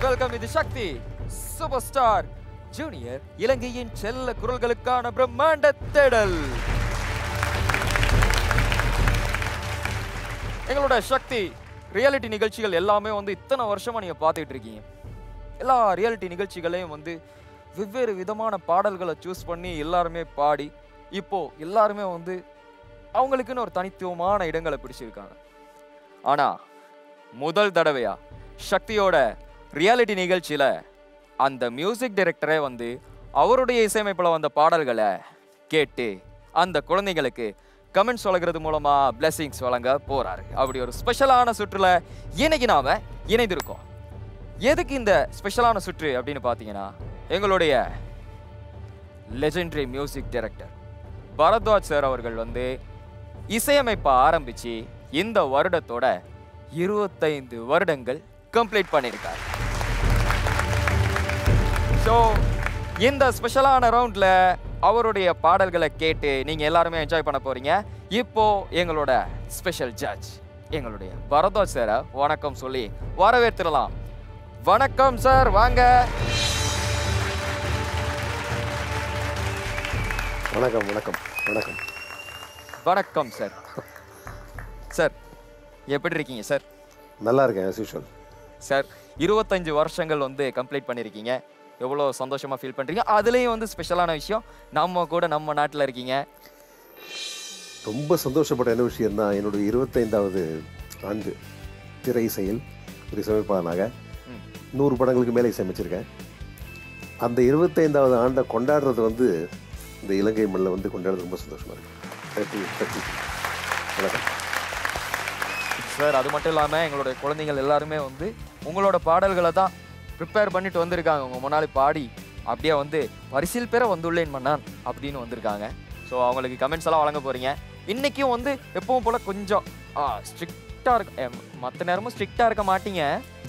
Welcome இது சக்தி super star junior இலங்கையின் செல்ல குரல்களுக்கான பிரம்மாண்ட தேடல் எங்களோட சக்தி ரியாலிட்டி நிகழ்ச்சிகள் எல்லாமே வந்து இத்தனை வருஷமா நீங்க பார்த்துட்டு இருக்கீங்க எல்லா ரியாலிட்டி நிகழ்ச்சிகளையும் வந்து வெவ்வேறு விதமான பாடல்களை சூஸ் பண்ணி எல்லாருமே பாடி இப்போ எல்லாருமே வந்து அவங்களுக்குன்னு ஒரு தனித்துவமான இடங்களை பிடிச்சிருக்காங்க ஆனா முதல் தடவையா சக்தியோட ரியாலிட்டி நிகழ்ச்சியில அந்த மியூசிக் டைரக்டரே வந்து அவருடைய இசையமைப்பில் வந்த பாடல்களை கேட்டு அந்த குழந்தைங்களுக்கு கமெண்ட்ஸ் வழங்குறது மூலமா பிளெஸிங்ஸ் வழங்க போறாரு அப்படி ஒரு ஸ்பெஷலான சுற்றுல இன்னைக்கு நாம இணைந்திருக்கோம் எதுக்கு இந்த ஸ்பெஷலான சுற்று அப்படின்னு பார்த்தீங்கன்னா எங்களுடைய legendary music director Bharadwaj sir அவர்கள் வந்து இசையமைப்பை ஆரம்பிச்சு இந்த வருடத்தோட இருபத்தைந்து வருடங்கள் கம்ப்ளீட் பண்ணியிருக்கார் ஸோ இந்த ஸ்பெஷலான ரவுண்ட்ல அவருடைய பாடல்களை கேட்டு நீங்க எல்லாருமே என்ஜாய் பண்ண போறீங்க இப்போ எங்களோட ஸ்பெஷல் ஜட்ஜ் எங்களுடைய பரத்வாஜ் சாரை வணக்கம் சொல்லி வரவேற்றுடலாம் வணக்கம் சார் வாங்க வணக்கம் வணக்கம் வணக்கம் வணக்கம் சார் சார் எப்படி இருக்கீங்க சார் நல்லா இருக்கேன் as usual சார் இருபத்தஞ்சு வருஷங்கள் வந்து கம்ப்ளீட் பண்ணியிருக்கீங்க எவ்வளோ சந்தோஷமா ஃபீல் பண்றீங்க அதுலேயும் வந்து ஸ்பெஷலான விஷயம் நம்ம கூட நம்ம நாட்டில் இருக்கீங்க ரொம்ப சந்தோஷப்பட்ட என்ன விஷயம்னா என்னுடைய இருபத்தைந்தாவது ஆண்டு திரை இசையில் ஒரு இசையமைப்பாளனாக ம். நூறு படங்களுக்கு மேலே இசையமைச்சிருக்கேன் அந்த இருபத்தைந்தாவது ஆண்டை கொண்டாடுறது வந்து இந்த இலங்கை மண்ணில் வந்து கொண்டாடுறது ரொம்ப சந்தோஷமா இருக்கு தேங்க்யூ தேங்க்யூ வணக்கம் சார் அது மட்டும் இல்லாமல் எங்களுடைய குழந்தைகள் எல்லாருமே வந்து உங்களோட பாடல்களை தான் ப்ரிப்பேர் பண்ணிட்டு வந்திருக்காங்க உங்கள் முன்னாடி பாடி அப்படியே வந்து பரிசில் பெற வந்துள்ளேன் மன்னான் அப்படின்னு வந்திருக்காங்க ஸோ அவங்களுக்கு கமெண்ட்ஸ் எல்லாம் வழங்க போறீங்க இன்னைக்கும் வந்து எப்பவும் போல கொஞ்சம் ஸ்ட்ரிக்டாக இருக்க மற்ற நேரமும் ஸ்ட்ரிக்டாக இருக்க மாட்டீங்க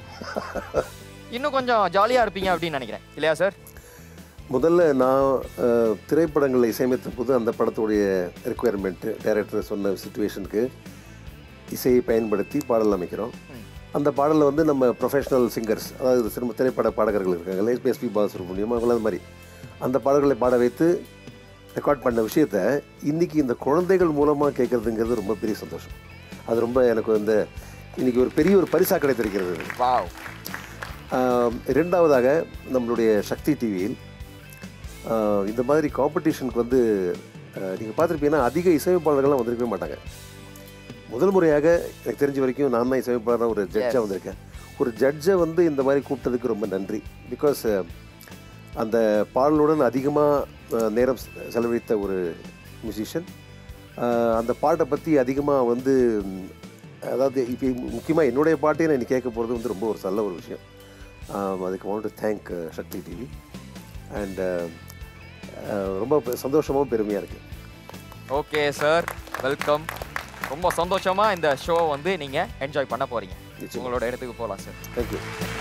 இன்னும் கொஞ்சம் ஜாலியாக இருப்பீங்க அப்படின்னு நினைக்கிறேன் இல்லையா சார் முதல்ல நான் அஹ், திரைப்படங்களை இசையமைத்த போது அந்த படத்துடைய ரெக்குயர்மெண்ட்டு டைரக்டர் சொன்ன சுச்சுவேஷனுக்கு இசையை பயன்படுத்தி பாடல் அமைக்கிறோம் ம். அந்த பாடலில் வந்து நம்ம ப்ரொஃபஷனல் சிங்கர்ஸ் அதாவது சினிமா திரைப்பட பாடகர்கள் இருக்காங்கல்ல எஸ்பி பாலசுப்ரமணியம் அவங்கள அது மாதிரி அந்த பாடல்களை பாட வைத்து ரெக்கார்ட் பண்ண விஷயத்த இன்னைக்கு இந்த குழந்தைகள் மூலமாக கேட்குறதுங்கிறது ரொம்ப பெரிய சந்தோஷம் அது ரொம்ப எனக்கு இந்த இன்னைக்கு ஒரு பெரிய ஒரு பரிசாக கிடைத்திருக்கிறது இது. வாவ் ஆம், இரண்டாவதாக நம்மளுடைய சக்தி டிவியில் இந்த மாதிரி காம்படிஷனுக்கு வந்து நீங்கள் பார்த்துருப்பீங்கன்னா அதிக இசையமைப்பாளர்கள்லாம் வந்திருக்கவே மாட்டாங்க முதல் முறையாக எனக்கு தெரிஞ்ச வரைக்கும் நான் தான் இசையமைப்பாளராக ஒரு ஜட்ஜாக Yes. வந்திருக்கேன் ஒரு ஜட்ஜை வந்து இந்த மாதிரி கூப்பிட்டதுக்கு ரொம்ப நன்றி பிகாஸ் அந்த பாடலுடன் அதிகமாக நேரம் செ- செலவழித்த ஒரு மியூசிஷியன் அந்த பாட்டை பற்றி அதிகமாக வந்து ம், அதாவது இப்போ முக்கியமாக என்னுடைய பாட்டையும் நான் இன்னைக்கு கேட்க போகிறது வந்து ரொம்ப ஒரு நல்ல ஒரு விஷயம் ஆம், அதுக்கு want to thank Sakthi TV and ரொம்ப பெ- சந்தோஷமாவும் பெருமையாக இருக்குது ஓகே சார் வெல்கம் ரொம்ப சந்தோஷமா இந்த ஷோ வந்து நீங்க என்ஜாய் பண்ண போறீங்க நிச்சயமா. உங்களோட இடத்துக்கு போகலாம் சார் தேங்க்யூ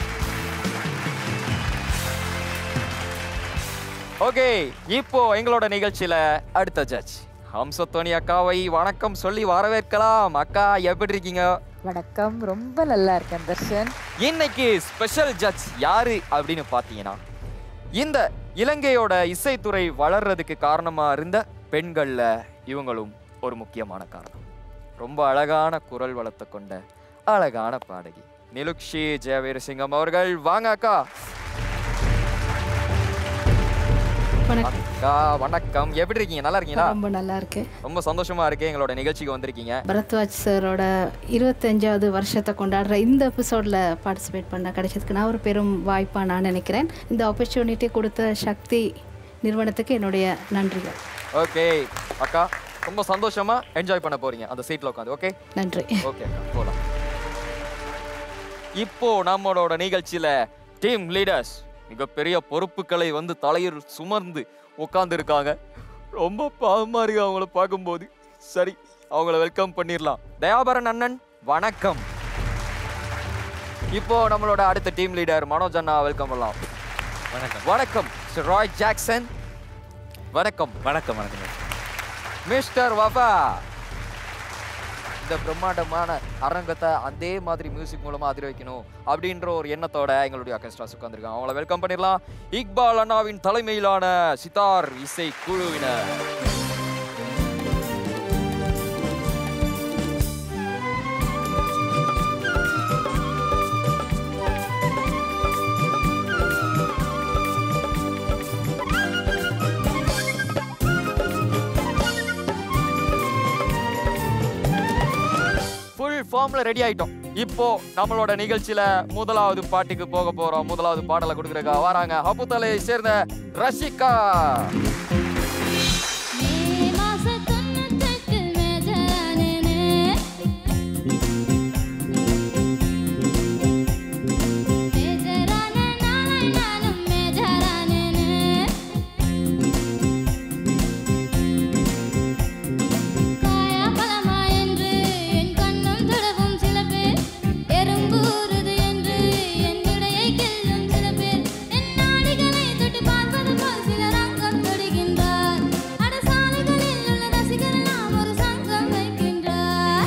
ஓகே இப்போ எங்களோட நிகழ்ச்சியில அடுத்த ஜட்ஜ் ஹம்சத்தோனி அக்காவை வணக்கம் சொல்லி வரவேற்கலாம் அக்கா எப்படி இருக்கீங்க வணக்கம் ரொம்ப நல்லா இருக்கேன் தர்ஷன் இன்னைக்கு ஸ்பெஷல் ஜட்ஜ் யாரு அப்படின்னு பார்த்தீங்கன்னா இந்த இலங்கையோட இசைத்துறை வளர்றதுக்கு காரணமா இருந்த பெண்கள்ல இவங்களும் ஒரு முக்கியமான காரணம் ரொம்ப அழகான குரல் வளத்தை கொண்ட அழகான பாடகி நிலுக்ஷி ஜெயவீரசிங்கம் அவர்கள் வாங்க அக்கா வணக்கம் அக்கா வணக்கம் எப்படி இருக்கீங்க நல்லா இருக்கீங்களா ரொம்ப நல்லா இருக்கு ரொம்ப சந்தோஷமா இருக்கு எங்களோட நிகழ்ச்சிக்கு வந்திருக்கீங்க பரத்வாஜ் சாரோட இருபத்தஞ்சாவது வருஷத்தை கொண்டாடுற இந்த எபிசோடில் பார்ட்டிசிபேட் பண்ண கிடைச்சதுக்கு நான் ஒரு பெரும் வாய்ப்பாக நான் நினைக்கிறேன் இந்த ஆப்பர்ச்சுனிட்டி கொடுத்த சக்தி நிறுவனத்துக்கு என்னுடைய நன்றிகள் ஓகே அக்கா ரொம்ப சந்தோஷமா என்ஜாய் பண்ண போறீங்க அந்த சீட்ல உட்காந்து ஓகே நன்றி ஓகே அக்கா போலாம் இப்போ நம்மளோட நிகழ்ச்சியில டீம் லீடர்ஸ் மிகப்பெரிய பொறுப்புகளை வந்து தலையில் சுமர்ந்து உட்கார்ந்து இருக்காங்க ரொம்ப பாவமா இருக்கு அவங்கள பார்க்கும்போது சரி அவங்கள வெல்கம் பண்ணிடலாம் தயாபரன் அண்ணன் வணக்கம் இப்போ நம்மளோட அடுத்த டீம் லீடர் மனோஜ் அண்ணா வெல்கம் பண்ணலாம் வணக்கம் வணக்கம் Sir ராய் ஜாக்சன் வணக்கம் வணக்கம் வணக்கம் மிஸ்டர் வபா இந்த பிரம்மாண்டமான அரங்கத்தை அதே மாதிரி மியூசிக் மூலமா அதிர வைக்கணும் அப்படின்ற ஒரு எண்ணத்தோட எங்களுடைய அர்கெஸ்ட்ராஸ் உட்காந்துருக்காங்க அவங்கள வெல்கம் பண்ணிடலாம் இக்பால் அண்ணாவின் தலைமையிலான சித்தார் இசை குழுவினர் ஃபுல் ஃபார்ம்ல ரெடி ஆயிட்டோம் இப்போ நம்மளோட நிகழ்ச்சியில முதலாவது பாட்டுக்கு போக போறோம் முதலாவது பாடலை கொடுக்குறக்கா வராங்க ஹபுத்தலையை சேர்ந்த ரஷிகா மே மாச தொண்ணூத்தெட்டு மேஜரானேனே மேஜரான நாளை நானும் மேஜரானேனே காயா பழமா என்று என் கண்ணும் தொடவும் சில பேர் எறும்பூறுது என்று என் இடையை கிள்ளும் சில பேர் என் நாடிகளை தொட்டு பார்ப்பது போல் சிலர் அங்கம் தொடுகின்றார் அட சாலைகளில் உள்ள ரசிகர் எல்லாம் ஒரு சங்கம் வைக்கின்றார்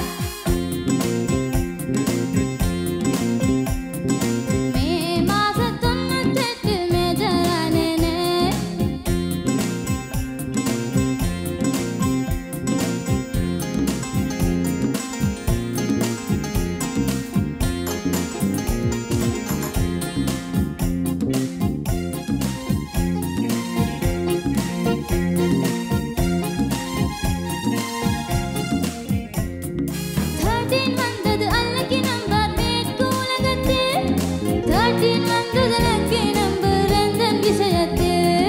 மே மாச தொண்ணூத்தெட்டு மேஜரானேனே தேர்ட்டீன் வந்தது அல்லக்கி நம்பர் மேற்கு உலகத்தில் தேர்ட்டீன் வந்தது லக்கி நம்பர் எந்தன் விஷயத்தில்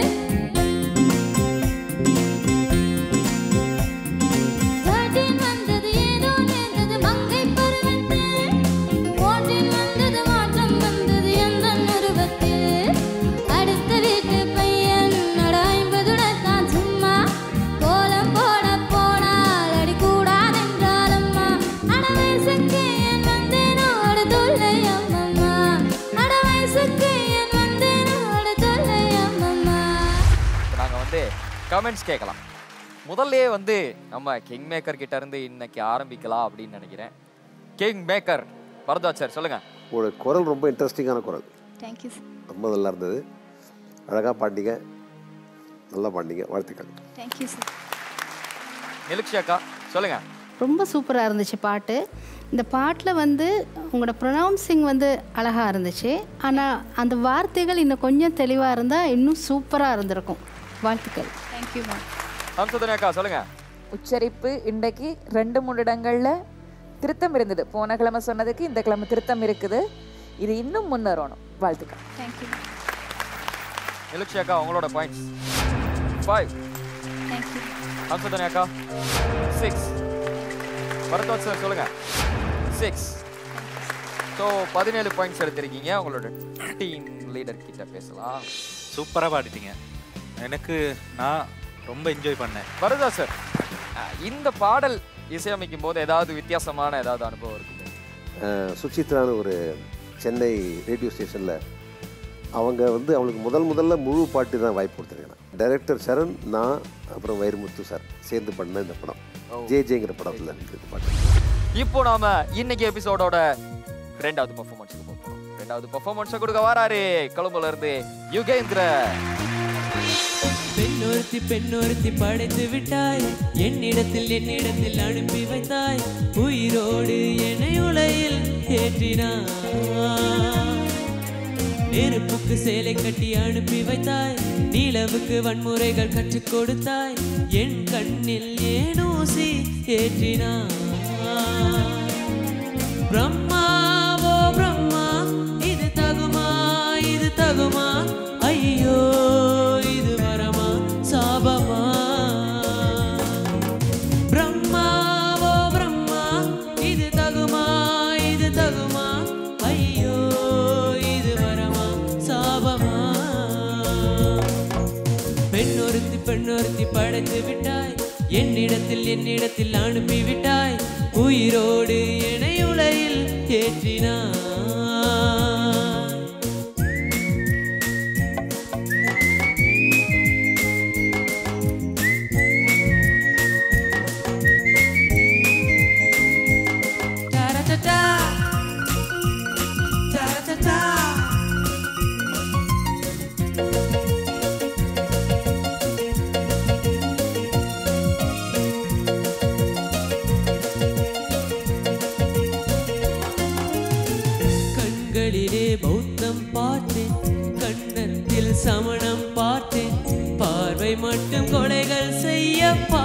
தேர்ட்டீன் வந்தது ஏதோ நேர்ந்தது மங்கை பருவத்தில் ஃபோர்டீன் வந்தது மாற்றம் வந்தது எந்தன் உருவத்தில் அடுத்த வீட்டு பையன் நட ஐம்பதுடத்தான் சும்மா கோலம் போட போனால் அடி கூடாதென்றாலம்மா அட வயசுக்கு என் வந்தேனோடு தொல்லை அம்மம்மா அட வயசுக்கு என் வந்தேனோடு தொல்லை அம்மம்மா இப்ப நாங்க வந்து கமெண்ட்ஸ் கேட்கலாம் முதல்லயே வந்து நம்ம கிங் மேக்கர் கிட்ட இருந்து இன்னைக்கு ஆரம்பிக்கலாம் அப்படின்னு நினைக்கிறேன் கிங் மேக்கர் பரத்வாஜ் சார் சொல்லுங்க உங்களோட குரல் ரொம்ப இன்ட்ரெஸ்டிங்கான குரல் தேங்க்யூ ரொம்ப நல்லா இருந்தது அழகாக பாடிங்க நல்லா பாடிங்க வாழ்த்துக்கள் தேங்க்யூ சார் நிலுக்ஷி அக்கா சொல்லுங்க ரொம்ப சூப்பராக இருந்துச்சு பாட்டு இந்த பாட்டில் வந்து உங்களோட ப்ரொனவுன்சிங் வந்து அழகாக இருந்துச்சு ஆனால் அந்த வார்த்தைகள் இன்னும் கொஞ்சம் தெளிவாக இருந்தால் இன்னும் சூப்பராக இருந்திருக்கும் வாழ்த்துக்கள் தேங்க்யூ மேம் ஹம்சதனி அக்கா சொல்லுங்க உச்சரிப்பு இன்றைக்கு ரெண்டு மூணு இடங்கள்ல திருத்தம் இருந்தது போன கிழமை சொன்னதுக்கு இந்த கிழமை திருத்தம் இருக்குது இது இன்னும் முன்னேறணும் வாழ்த்துக்கள் தேங்க்யூ நிலுக்ஷி அக்கா உங்களோட பாயிண்ட்ஸ் ஃபைவ் தேங்க்யூ ஹம்சதனி அக்கா சிக்ஸ் பரத்வாஜ் சார் சொல்லுங்க சிக்ஸ் ஸோ பதினேழு பாயிண்ட்ஸ் எடுத்திருக்கீங்க உங்களோட டீம் லீடர் கிட்ட பேசலாம் சூப்பராக பாடிட்டீங்க எனக்கு நான் ரொம்ப என்ஜாய் பண்ணேன் வருதா சார் இந்த பாடல் இசையமைக்கும் போது ஏதாவது வித்தியாசமான ஏதாவது அனுபவம் இருக்குது அஹ், சுசித்ரான்னு ஒரு சென்னை ரேடியோ ஸ்டேஷனில் அவங்க வந்து அவங்களுக்கு முதல் முதல்ல முழு பாட்டு தான் வாய்ப்பு கொடுத்துருக்கேன் டைரக்டர் சரண் நான் அப்புறம் வைரமுத்து சார் சேர்ந்து பண்ண இந்த படம் ஜே ஜேங்கிற படத்தில் இருக்குது பாட்டு இப்போ நாம இன்னைக்கு எபிசோடோட ரெண்டாவது பெர்ஃபார்மன்ஸுக்கு போக போறோம் ரெண்டாவது பெர்ஃபார்மன்ஸை கொடுக்க வராரு கொழும்புல இருந்து யுகேந்திர பெண்ணொருத்தி பெண்ணொருத்தி படைத்து விட்டாய் என்னிடத்தில் என்னிடத்தில் அனுப்பி வைத்தாய் உயிரோடு என்னை உலையில் ஏற்றினாய் நெருப்புக்கு சேலை கட்டி அனுப்பி வைத்தாய் நிலவுக்கு வன்முறைகள் கற்றுக் கொடுத்தாய் என் கண்ணில் ஏன் ஊசி ஏற்றினாய் பிரம்மாவோ பிரம்மா இது தகுமா இது தகுமா ஐயோ இது வரமா சாபமா பிரம்மாவோ பிரம்மா இது தகுமா இது தகுமா ஐயோ இது வரமா சாபமா பெண்ணொருத்தி பெண்ணொருத்தி படைத்து விட்டாய் என்னிடத்தில் என்னிடத்தில் அனுப்பி விட்டாய் உயிரோடு என்னை உலையில் ஏற்றினாய் கண்களிலே பௌத்தம் பார்த்தேன் கண்ணத்தில் சமணம் பார்த்தேன் பார்வை மட்டும் கொலைகள் செய்ய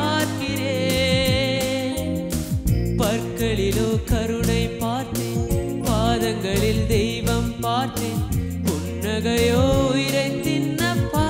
பார்க்கிறேன் பற்களிலோ கருணை பார்த்தேன் பாதங்களில் தெய்வம் பார்த்தேன் புன்னகையோ உயிரை தின்ன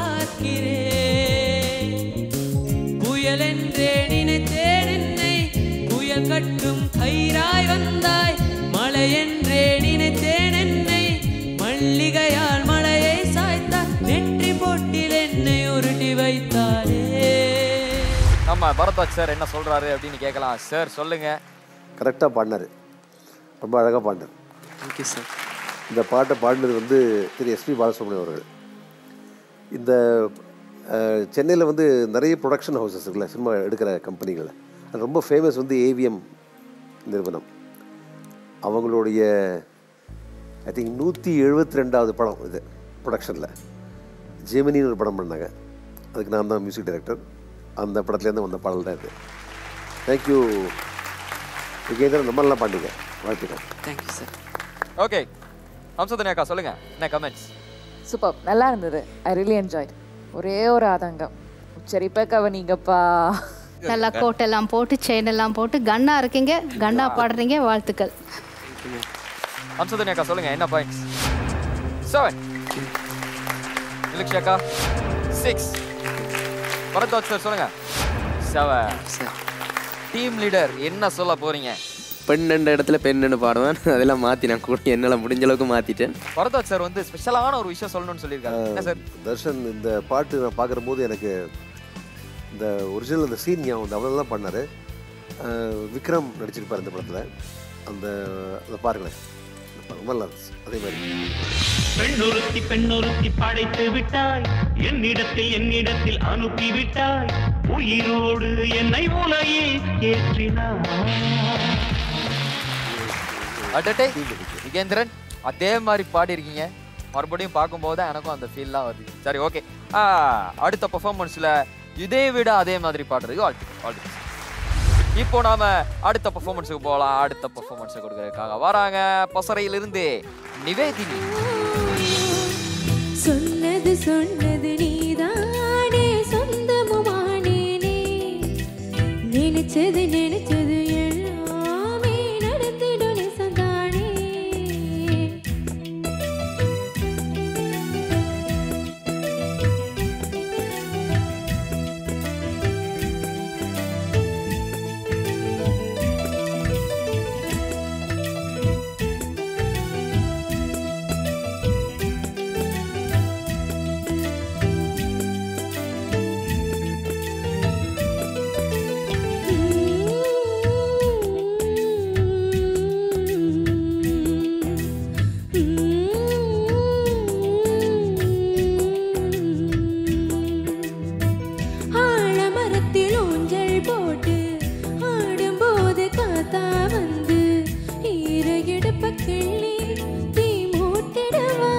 பார்க்கிறேன் புயல் என்றே நினைத்தேன் என்னை புயல் கட்டும் கயிறாய் வந்தாய் மழை என்றே நினைத்தேன் என்னை மல்லிகையால் மழையை சாய்த்தாய் நெற்றி போட்டில் என்னை உருட்டி வைத்தாரே நம்ம பரத்வாஜ் சார் என்ன சொல்றாரு அப்படின்னு கேட்கலாம் சார் சொல்லுங்க கரெக்டாக பாடினார் ரொம்ப அழகாக பாடினார் தேங்க்யூ சார் இந்த பாட்டை பாடினது வந்து திரு எஸ்பி பாலசுப்ரமணியம் அவர்கள் இந்த சென்னையில் வந்து நிறைய ப்ரொடக்ஷன் ஹவுசஸ் இருக்குல்ல சினிமா எடுக்கிற கம்பெனிகள் அது ரொம்ப ஃபேமஸ் வந்து ஏவிஎம் நிறுவனம் அவங்களுடைய ஐ திங்க் நூற்றி எழுபத்தி ரெண்டாவது படம் இது ப்ரொடக்ஷனில் ஜெமினின்னு ஒரு படம் பண்ணாங்க அதுக்கு நான் தான் மியூசிக் டைரக்டர் அந்த படத்துலேருந்து வந்த பாடல் தான் இது தேங்க்யூ விஜயேந்திரன் ரொம்ப நல்லா பாண்டிங்க வாழ்த்துக்கள் தேங்க்யூ சார் ஓகே ஹம்சதனி அக்கா சொல்லுங்க என்ன கமெண்ட்ஸ் சூப்பர் நல்லா இருந்தது ஐ ரியலி என்ஜாய்ட் ஒரே ஒரு ஆதங்கம் உச்சரிப்பை கவனிங்கப்பா நல்லா கோட்டெல்லாம் போட்டு செயின் எல்லாம் போட்டு கன்னா இருக்கீங்க கன்னா பாடுறீங்க வாழ்த்துக்கள் ஹம்சதனி அக்கா சொல்லுங்க என்ன பாயிண்ட்ஸ் செவன் நிலக்ஷி அக்கா சிக்ஸ் பரத்வாஜ் சார் சொல்லுங்க செவன் சார் டீம் லீடர் என்ன சொல்ல போறீங்க பெண்ணெண்ட இடத்துல பெண்ணுன்னு பாடுவேன் அதெல்லாம் மாற்றி நான் கூட என்னால் முடிஞ்ச அளவுக்கு மாற்றிட்டேன் பரத்வாஜ் சார் வந்து ஸ்பெஷலான ஒரு விஷயம் சொல்லணும்னு சொல்லியிருக்காரு என்ன சார் தர்ஷன் இந்த பாட்டு நான் பார்க்குற போது எனக்கு இந்த ஒரிஜினல் அந்த சீன் ஞாபகம் வந்து அவ்வளோதான் பண்ணார் விக்ரம் நடிச்சிருப்பார் இந்த படத்தில் அந்த அதை பாருங்களேன் இந்த படம் ரொம்ப நல்லா இருந்துச்சு அதே மாதிரி பெண்ணொருத்தி பெண்ணொருத்தி படைத்து விட்டாய் என்னிடத்தில் என்னிடத்தில் அனுப்பி விட்டாய் உயிரோடு என்னை உலகில் ஏற்றினாய் அட்டே விகேந்திரன் அதே மாதிரி பாடியிருக்கீங்க மறுபடியும் பார்க்கும்போது தான் எனக்கும் அந்த ஃபீல்லாம் வருது சரி ஓகே அடுத்த பெர்ஃபார்மன்ஸில் இதை விட அதே மாதிரி பாடுறதுக்கு வாழ்த்துக்கள் வாழ்த்துக்கள் இப்போ நாம அடுத்த பெர்ஃபார்மன்ஸுக்கு போகலாம் அடுத்த பெர்ஃபார்மன்ஸை கொடுக்கறதுக்காக வராங்க பசறையிலிருந்து நிவேதினி சொன்னது சொன்னது நீதானே சொந்தமுமானேனே நினைச்சது நினைச்சது எல்லாமே நடந்திடும் நெசந்தானே ஆழமரத்தில் ஊஞ்சல் போட்டு ஆடும்போது காத்தா வந்து ஈர இடுப்ப கிள்ளி தீ மூட்டிடவா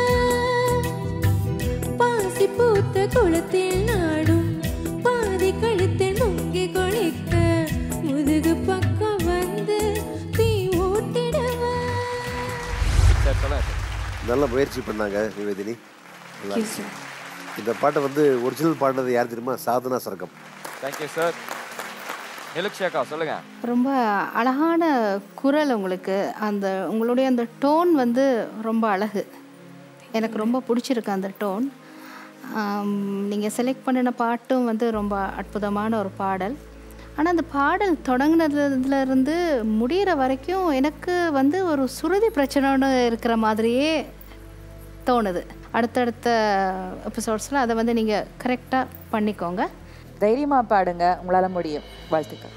பாசி பூத்த குளத்தில் நாடும் பாதி கழுத்தில் முங்கி கொளிக்க முதுகு பக்கம் வந்து தீ ஊட்டிடவா சரி சொல்லுங்க சார் நல்ல முயற்சி பண்ணாங்க நிவேதினி நல்லா இருந்துச்சு. இந்த பாட்டை வந்து ஒரிஜினல் பாடினது யார் தெரியுமா சாதனா சரகம் தேங்க்யூ சார் நிலக்ஷி அக்கா சொல்லுங்க ரொம்ப அழகான குரல் உங்களுக்கு அந்த உங்களுடைய அந்த டோன் வந்து ரொம்ப அழகு எனக்கு ரொம்ப பிடிச்சிருக்கு அந்த டோன் நீங்கள் செலக்ட் பண்ணின பாட்டும் வந்து ரொம்ப அற்புதமான ஒரு பாடல் ஆனால் அந்த பாடல் தொடங்கினதுல இருந்து முடிகிற வரைக்கும் எனக்கு வந்து ஒரு சுருதி பிரச்சனைன்னு இருக்கிற மாதிரியே தோணுது அடுத்தடுத்த எபிசோட்ஸில் அதை வந்து நீங்கள் கரெக்டாக பண்ணிக்கோங்க தைரியமா பாடுங்க உங்களால முடியும் வாழ்த்துக்கள்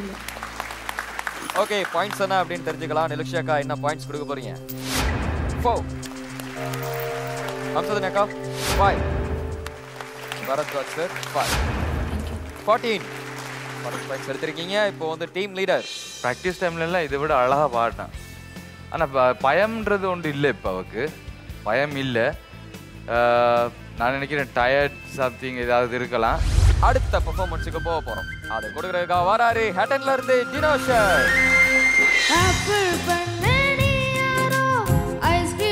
ஓகே பாயிண்ட்ஸ் என்ன அப்படின்னு தெரிஞ்சுக்கலாம் நிலக்ஷி அக்கா என்ன பாயிண்ட்ஸ் கொடுக்க போறீங்க ஃபோர் ஹம்சதன் அக்கா five Bharadwaj sir five fourteen forty points எடுத்திருக்கீங்க இப்போ வந்து டீம் லீடர் ப்ராக்டிஸ் டைம்லலாம் இதை விட அழகாக பாடினேன் ஆனால் பயம்ன்றது ஒன்று இல்லை இப்போ அவக்கு பயம் இல்லை நான் நினைக்கிறேன் டயர்ட் சம்திங் ஏதாவது இருக்கலாம் அடுத்த பெர்ஃபார்மன்ஸுக்கு போக போறோம் அதை கொடுக்கறதுக்காக வராரு ஹேட்டன்ல இருந்து டினோஷர் ஆப்பிள் பண்ண நீ யாரோ ஐஸ்கிரீம்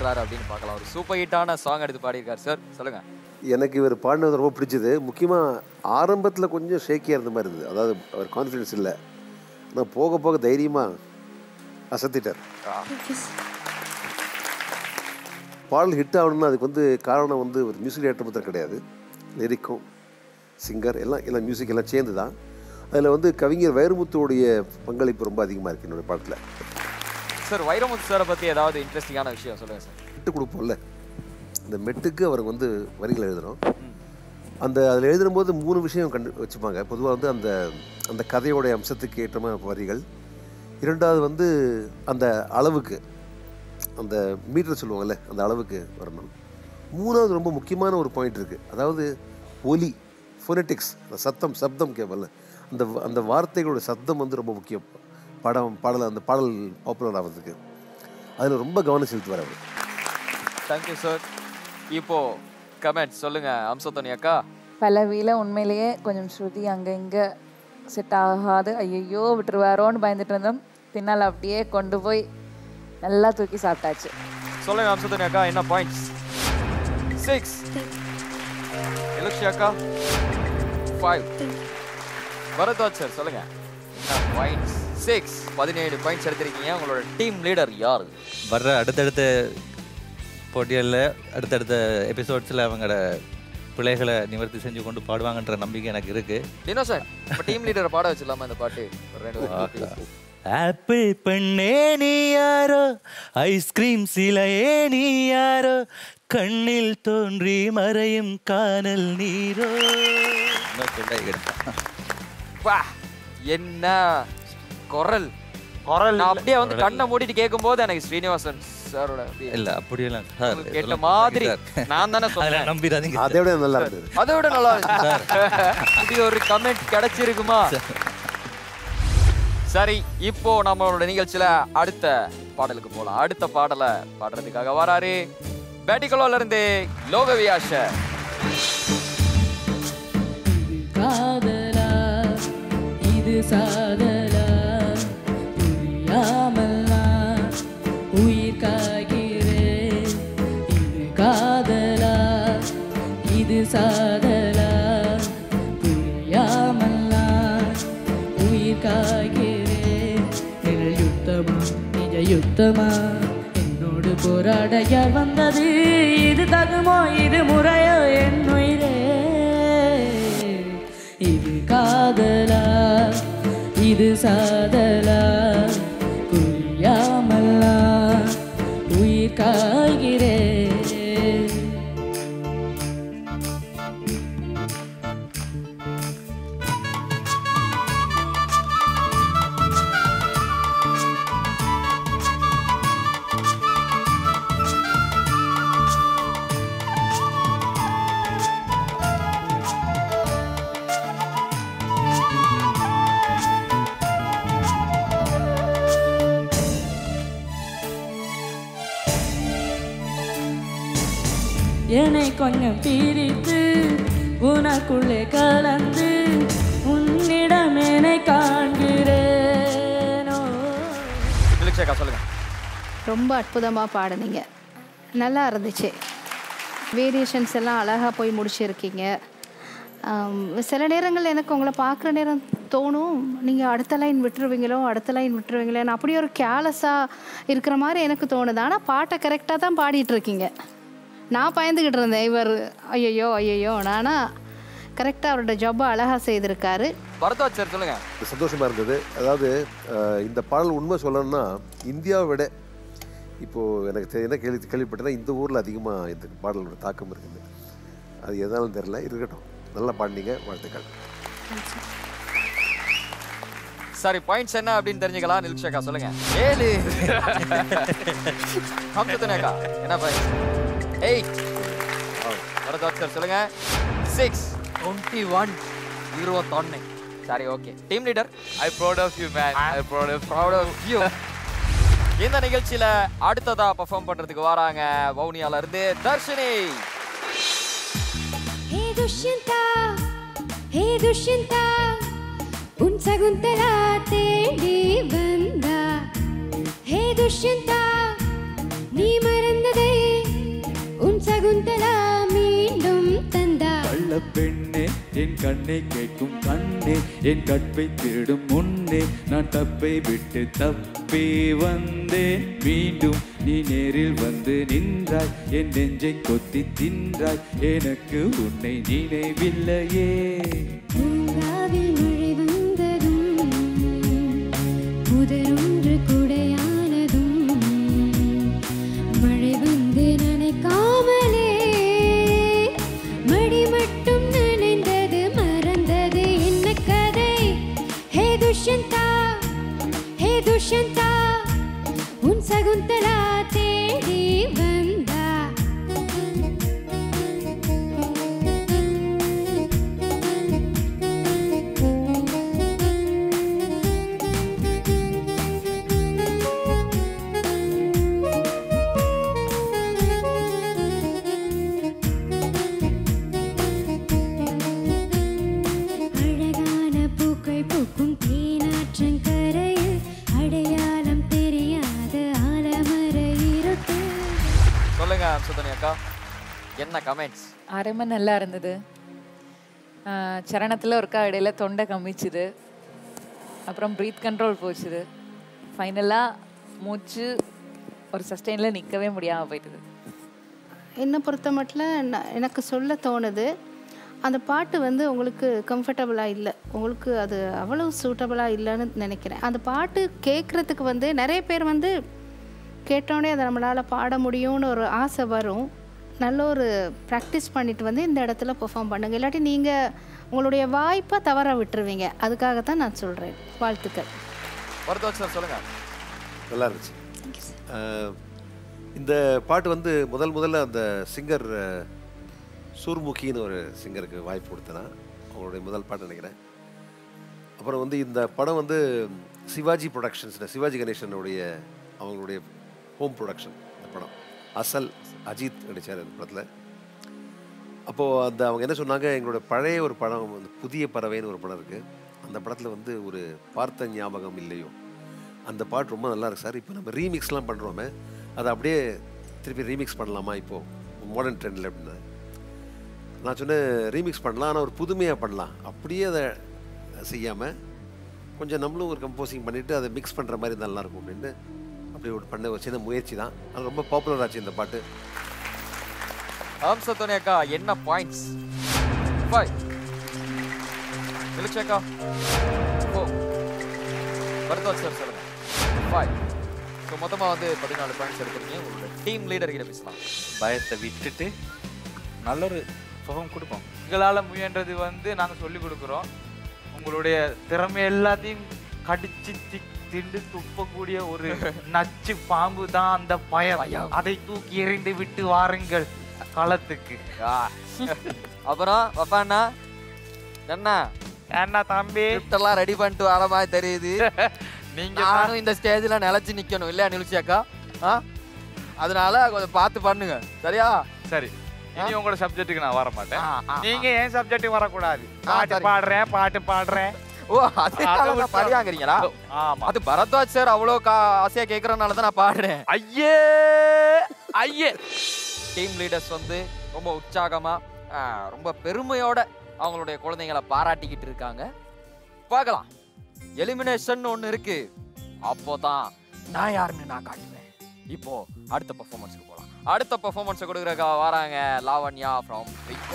பண்றாரு அப்படின்னு பார்க்கலாம் ஒரு சூப்பர் ஹிட்டான சாங் எடுத்து பாடியிருக்காரு சார் சொல்லுங்க எனக்கு இவர் பாடினது ரொம்ப பிடிச்சது முக்கியமாக ஆரம்பத்தில் கொஞ்சம் ஷேக்கியாக இருந்த மாதிரி இருந்தது அதாவது அவர் கான்ஃபிடென்ஸ் இல்லை ஆனால் போக போக தைரியமாக அசத்திட்டார் பாடல் ஹிட் ஆகணும்னா அதுக்கு வந்து காரணம் வந்து ஒரு மியூசிக் டேரக்டர் மாத்திரம் கிடையாது லிரிக்கும் சிங்கர் எல்லாம் எல்லாம் மியூசிக் எல்லாம் சேர்ந்து தான் அதில் வந்து கவிஞர் வைரமுத்துவோடைய பங்களிப்பு ரொம்ப அதிகமாக இருக்குது என்னுடைய பாடத்தில் சார் வைரமுத்து சாரை பத்தி ஏதாவது இன்ட்ரெஸ்டிங்கான விஷயம் சொல்லுங்க சார் மெட்டு கொடுப்போம்ல அந்த மெட்டுக்கு அவர் வந்து வரிகள் எழுதுகிறோம் அந்த அதில் எழுதும்போது மூணு விஷயம் கண்டு வச்சுப்பாங்க பொதுவாக வந்து அந்த அந்த கதையோடைய அம்சத்துக்கு ஏற்ற மாதிரி வரிகள் இரண்டாவது வந்து அந்த அளவுக்கு அந்த மீட்டர் சொல்லுவாங்கல்ல அந்த அளவுக்கு வரணும் மூணாவது ரொம்ப முக்கியமான ஒரு பாயிண்ட் இருக்குது அதாவது ஒலி ஃபோனட்டிக்ஸ் அந்த சத்தம் சப்தம் கேட்பல அந்த அந்த வார்த்தைகளோட சத்தம் வந்து ரொம்ப முக்கியம் படம் பாடல் அந்த பாடல் பாப்புலர் ஆகிறதுக்கு அதில் ரொம்ப கவனம் செலுத்துவார் அவர் தேங்க்யூ சார் இப்போ கமெண்ட் சொல்லுங்க அம்சத்தோனி அக்கா பலவியில் உண்மையிலேயே கொஞ்சம் ஸ்ருதி அங்கே இங்கே செட் ஆகாது ஐயையோ விட்டுருவாரோன்னு பயந்துட்டு இருந்தோம் பின்னால் அப்படியே கொண்டு போய் நல்லா தூக்கி சாப்பிட்டாச்சு சொல்லுங்க அம்சத்தோனி அக்கா என்ன பாயிண்ட்ஸ் சிக்ஸ் எலக்ஷி அக்கா ஃபைவ் பரத்வாஜ் சார் சொல்லுங்க என்ன பாயிண்ட்ஸ் சிக்ஸ் பதினேழு பாயிண்ட்ஸ் எடுத்திருக்கீங்க உங்களோட டீம் லீடர் யார் வர்ற அடுத்தடுத்த போட்டிகளில் அடுத்தடுத்த எபிசோட்ஸில் அவங்களோட பிழைகளை நிவர்த்தி செஞ்சு கொண்டு பாடுவாங்கன்ற நம்பிக்கை எனக்கு இருக்கு டினோ சார் இப்போ டீம் லீடரை பாட வச்சிடலாமா இந்த பாட்டு ஒரு ரெண்டு வரி. ஆப்பிள் பெண்ணே நீ யாரோ ஐஸ்கிரீம் சிலையே நீ யாரோ கண்ணில் தோன்றி மறையும் காணல் நீரோ இன்னும் சொல்ல எடுத்தான். வா என்ன குரல் குரல் நான் அப்படியே வந்து கண்ணை மூடிட்டு கேட்கும்போது எனக்கு ஸ்ரீனிவாசன் சாரோட அப்படியே இல்ல அப்படியெல்லாம் சார் உங்களுக்கு கேட்ட இதெல்லாம் மாதிரி சார். நான் தானே அதெல்லாம் சொன்னேன் நம்பிடாதீங்க அதை விட நல்லா இருந்தது அதை விட நல்லா இருந்துச்சு இப்படி ஒரு கமெண்ட் கிடைச்சிருக்குமா சரி இப்போ நம்மளோட நிகழ்ச்சியில அடுத்த பாடலுக்கு போலாம் அடுத்த பாடலை பாடுறதுக்காக வராரு பேட்டிகுலோல இருந்து லோகவியாஷ காதலா இது சாதலா புரியாமல் நான் உயிர் காய்கிறேன் இது காதலா இது சாதலா புரியாமல் நான் உயிர் காய்கிறேன் நிழல் யுத்தமா நிஜ யுத்தமா என்னோடு போராட யார் வந்தது இது தகுமோ இது முறையோ என் உயிரே இது காதலா இது சாதலா புரியாமல் நான் உயிர் காய்கிறேன் என்னை கொஞ்சம் பிரித்து உனக்குள்ளே கலந்து உன்னிடம் என்னை காண்கிறேனோ இலட்சியக்கா சொல்லுங்க ரொம்ப அற்புதமாக பாடுனீங்க நல்லா இருந்துச்சு வேரியேஷன்ஸ் எல்லாம் அழகாக போய் முடிச்சிருக்கீங்க ஆம், சில நேரங்கள் எனக்கு உங்களை பார்க்குற நேரம் தோணும் நீங்கள் அடுத்த லைன் விட்டுருவீங்களோ அடுத்த லைன் விட்டுருவீங்களேன்னு அப்படி ஒரு கேலஸாக இருக்கிற மாதிரி எனக்கு தோணுது ஆனால் பாட்டை கரெக்டாக தான் பாடிட்டு இருக்கீங்க நான் பயந்துக்கிட்டு இருந்தேன் இவர் ஐயையோ ஐயையோ நானா கரெக்டாக அவரோட ஜாப்பை அழகாக செய்திருக்காரு பரத்வாஜ் சார் சொல்லுங்க சந்தோஷமாக இருந்தது அதாவது அஹ், இந்த பாடல் உண்மை சொல்லணும்னா இந்தியாவை விட இப்போது எனக்கு தெ- என்ன கேள்வி கேள்விப்பட்டேன்னா இந்த ஊரில் அதிகமாக இந்த பாடலோட தாக்கம் இருக்குது அது எதாலும் தெரில இருக்கட்டும் நல்லா பாடினீங்க வாழ்த்துக்கள் சரி பாயிண்ட்ஸ் என்ன அப்படின்னு தெரிஞ்சுக்கலாம் நில்ஷாக்கா சொல்லுங்க ஏழு ஹம்சத்துனேக்கா என்ன பாயிண்ட் எயிட் பரத்வாஜ் சார் சொல்லுங்க சிக்ஸ் டுவெண்ட்டி ஒன் இருபத்தொன்னு சரி okay team leader I proud of you man I proud of proud of you இந்த நிகழ்ச்சியில அடுத்ததா பெர்ஃபார்ம் பண்றதுக்கு வராங்க வவுனியால இருந்து தர்ஷினி ஹே துஷ்யந்தா ஹே துஷ்யந்தா உன் சகுந்தலா தேடி வந்தா ஹே துஷ்யந்தா நீ நீ மறந்ததை உன் சகுந்தலா மீண்டும் தந்தார் கள்ள பெண்ணே என் கண்ணை கேட்கும் கண்ணே என் கற்பை திருடும் முன்னே நான் தப்பை விட்டு தப்பி வந்தேன் மீண்டும் நீ நேரில் வந்து நின்றாய் என் நெஞ்சை கொத்தி தின்றாய் எனக்கு உன்னை நினைவில்லையே பூங்காவில் மழை வந்ததும் புதரொன்று குடையானதும் மழை வந்து நனைக்காமலே மடி மட்டும் நனைந்தது மறந்தது என்ன கதை ஹே துஷ்யந்தா ஹே துஷ்யந்தா உன் சகுந்தலா தேடி வந்தா அழகான பூக்கள் பூக்கும் தேனாற்றங்கரையில் அடையாளம் தெரியாத ஆலமர இருட்டு சொல்லுங்க சுதனி அக்கா என்ன கமெண்ட்ஸ் அருமை நல்லா இருந்தது சரணத்தில் ஒருக்கா இடையில தொண்டை கம்மிச்சுது அப்புறம் ப்ரீத் கண்ட்ரோல் போச்சுது ஃபைனலாக மூச்சு ஒரு சஸ்டெயினில் நிற்கவே முடியாமல் போயிட்டுது என்னை பொறுத்த மட்டும் எனக்கு சொல்ல தோணுது அந்த பாட்டு வந்து உங்களுக்கு கம்ஃபர்டபுளாக இல்லை உங்களுக்கு அது அவ்வளவு சூட்டபுளாக இல்லைன்னு நினைக்கிறேன் அந்த பாட்டு கேட்குறதுக்கு வந்து நிறைய பேர் வந்து கேட்டோடனே அதை நம்மளால் பாட முடியும்னு ஒரு ஆசை வரும் நல்ல ஒரு ப்ராக்டிஸ் பண்ணிட்டு வந்து இந்த இடத்துல பெர்ஃபார்ம் பண்ணுங்க இல்லாட்டி நீங்கள் உங்களுடைய வாய்ப்பை தவற விட்டுருவீங்க அதுக்காகத்தான் நான் சொல்கிறேன் வாழ்த்துக்கள் வரதோஜ் சார் சொல்லுங்க நல்லா இருந்துச்சு அஹ், இந்த பாட்டு வந்து முதல் முதல்ல அந்த சிங்கர் சூர்முகின்னு ஒரு சிங்கருக்கு வாய்ப்பு கொடுத்தேன் அவங்களுடைய முதல் பாட்டு நினைக்கிறேன் அப்புறம் வந்து இந்த படம் வந்து சிவாஜி ப்ரொடக்ஷன்ஸ் சிவாஜி கணேசனுடைய அவங்களுடைய ஹோம் ப்ரொடக்ஷன் இந்த படம் அசல் அஜித் நடித்தார் இந்த படத்தில் அப்போது அந்த அவங்க என்ன சொன்னாங்க எங்களோட பழைய ஒரு படம் வந்து புதிய பறவைன்னு ஒரு படம் இருக்குது அந்த படத்தில் வந்து ஒரு பார்த்த ஞாபகம் இல்லையோ அந்த பாட்டு ரொம்ப நல்லா இருக்கு சார் இப்போ நம்ம ரீமிக்ஸ்லாம் பண்ணுறோமே அதை அப்படியே திருப்பி ரீமிக்ஸ் பண்ணலாமா இப்போது மாடர்ன் ட்ரெண்டில் அப்படின்னு நான் சொன்னேன் ரீமிக்ஸ் பண்ணலாம் ஆனால் ஒரு புதுமையாக பண்ணலாம் அப்படியே அதை செய்யாமல் கொஞ்சம் நம்மளும் ஒரு கம்போசிங் பண்ணிவிட்டு அதை மிக்ஸ் பண்ணுற மாதிரி இருந்தா நல்லா இருக்கும் அப்படின்னு அப்படி ஒரு பண்ண ஒரு சின்ன முயற்சி தான் அது ரொம்ப பாப்புலர் ஆச்சு இந்த பாட்டு ஆம் சத்தோனி அக்கா என்ன பாயிண்ட்ஸ் ஃபைவ் நிலுச்சு அக்கா ஃபோர் வரதோஜ் சார் சொல்லுங்க ஃபைவ் ஸோ மொத்தமாக வந்து பதினாலு பாயிண்ட்ஸ் எடுக்கிறீங்க உங்களோட டீம் லீடர் கிட்ட பேசலாம் பயத்தை விட்டுட்டு நல்ல ஒரு சுகம் கொடுப்போம் எங்களால் முயன்றது வந்து நாங்கள் சொல்லி கொடுக்குறோம் உங்களுடைய திறமை எல்லாத்தையும் கடிச்சு தி- திண்டு துப்பக்கூடிய ஒரு நச்சு பாம்பு தான் அந்த பயம் அதை தூக்கி எறிந்து விட்டு வாருங்கள் களத்துக்கு அப்புறம் வப்பாண்ணா என்ன என்ன தம்பி எல்லாம் ரெடி பண்ணிட்டு வர மாதிரி தெரியுது நீங்க நானும் இந்த ஸ்டேஜ்ல நிலைச்சு நிக்கணும் இல்லையா நிலுச்சி அக்கா ஆ அதனால கொஞ்சம் பார்த்து பண்ணுங்க சரியா சரி இனி உங்களோட சப்ஜெக்ட்டுக்கு நான் வர மாட்டேன் ஆ, ஆ, நீங்க ஏன் சப்ஜெக்ட்டுக்கு வரக்கூடாது ஆ, பாட்டு சரி. பாடுறேன் பாட்டு பாடுறேன் ஓ அதே படியாங்கிறீங்களா ஆமா அது பரத்வாஜ் சார் அவ்வளோ கா ஆசையா கேட்கறதுனால தான் நான் பாடுறேன் ஐயே ஐயே டீம் லீடர்ஸ் வந்து ரொம்ப உற்சாகமா ஆ, ரொம்ப பெருமையோட அவங்களுடைய குழந்தைங்களை பாராட்டிக்கிட்டு இருக்காங்க பார்க்கலாம் எலிமினேஷன் ஒன்று இருக்கு அப்போதான் நான் யாருன்னு நான் காட்டுவேன் இப்போ அடுத்த பெர்ஃபார்மன்ஸ்க்கு போகலாம் அடுத்த பெர்ஃபார்மன்ஸை கொடுக்குறக்கா வராங்க லாவண்யா ஃப்ரம்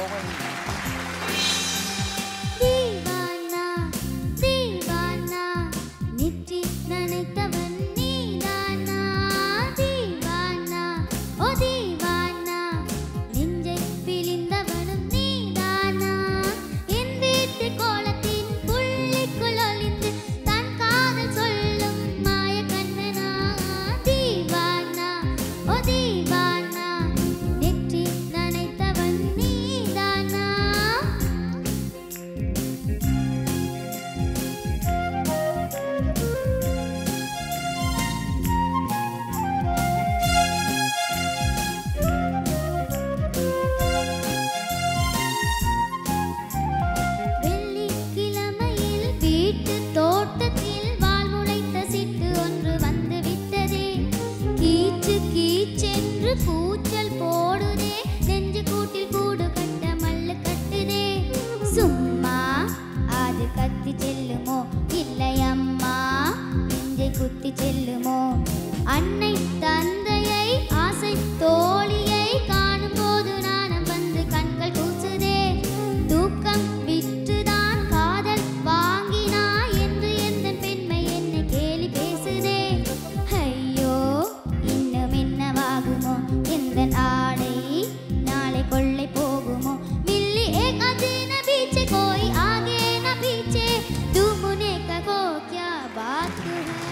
தீவானா தீவானா நெற்றி நனைத்தவன் நீதானா தீவானா ஓ தீவானா நெஞ்சை பிழிந்தவனும் நீதானா என் வீட்டு கோலத்தின் புள்ளிக்குள் ஒளிந்து தன் காதல் சொல்லும் மாய கண்ணனா தீவானா ஓ தீவானா நெற்றி நனைத்தவன் நீதானா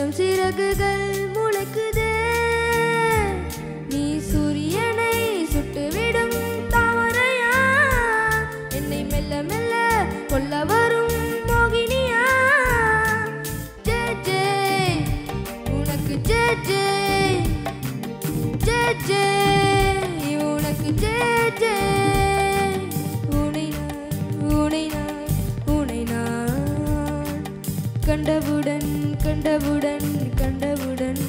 கொஞ்சம் சிறகுகள் முளைக்குதே நீ சூரியனை சுட்டுவிடும் தாமரையா என்னை மெல்ல மெல்ல கொல்ல வரும் மோகினியா ஜே ஜே உனக்கு ஜே ஜே ஜே ஜே உனக்கு ஜே ஜே உனை நான் உனை நான் உனை நான் கண்டவுடன் கண்டவுடன் கண்டவுடன்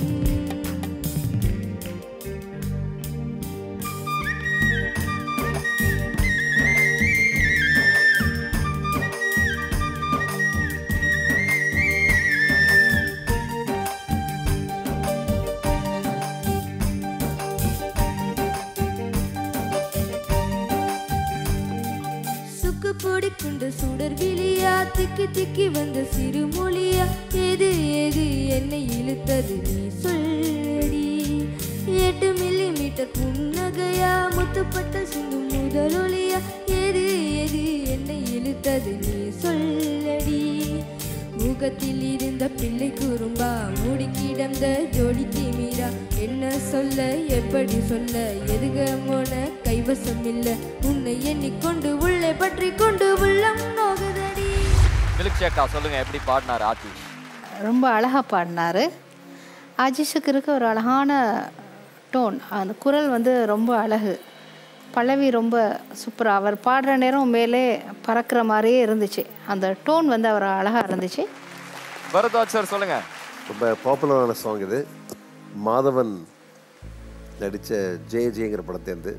சுக்கு பொடிக்குண்டு சுடர் விழியா திக்கி திக்கி வந்த சிறு மொழியா எது எது என்னை இழுத்தது நீ சொல்லடி எட்டு மில்லி மீட்டர் புன்னகையா முத்துப்பட்ட சிந்தும் முதலொலியா எது எது என்னை இழுத்தது நீ சொல்லடி முகத்தில் இருந்த பிள்ளை குறும்பா மூடி கிடந்த ஜோடி திமிரா என்ன சொல்ல எப்படி சொல்ல எதுக மோன கைவசம் இல்ல உன்னை எண்ணிக்கொண்டு உள்ளே பற்றி கொண்டு உள்ளம் நோகுதடி மில்க் ஷேக்கா சொல்லுங்க எப்படி பாடினார் ஆதிஷ் ரொம்ப அழகாக பாடினார் அஜிஷுக்கு இருக்க ஒரு அழகான டோன் அந்த குரல் வந்து ரொம்ப அழகு பல்லவி ரொம்ப சூப்பராக அவர் பாடுற நேரம் மேலே பறக்கிற மாதிரியே இருந்துச்சு அந்த டோன் வந்து அவர் அழகாக இருந்துச்சு பரத்வாஜ் சார் சொல்லுங்க ரொம்ப பாப்புலரான சாங் இது மாதவன் நடித்த ஜெய ஜெயங்கிற படத்தேர்ந்து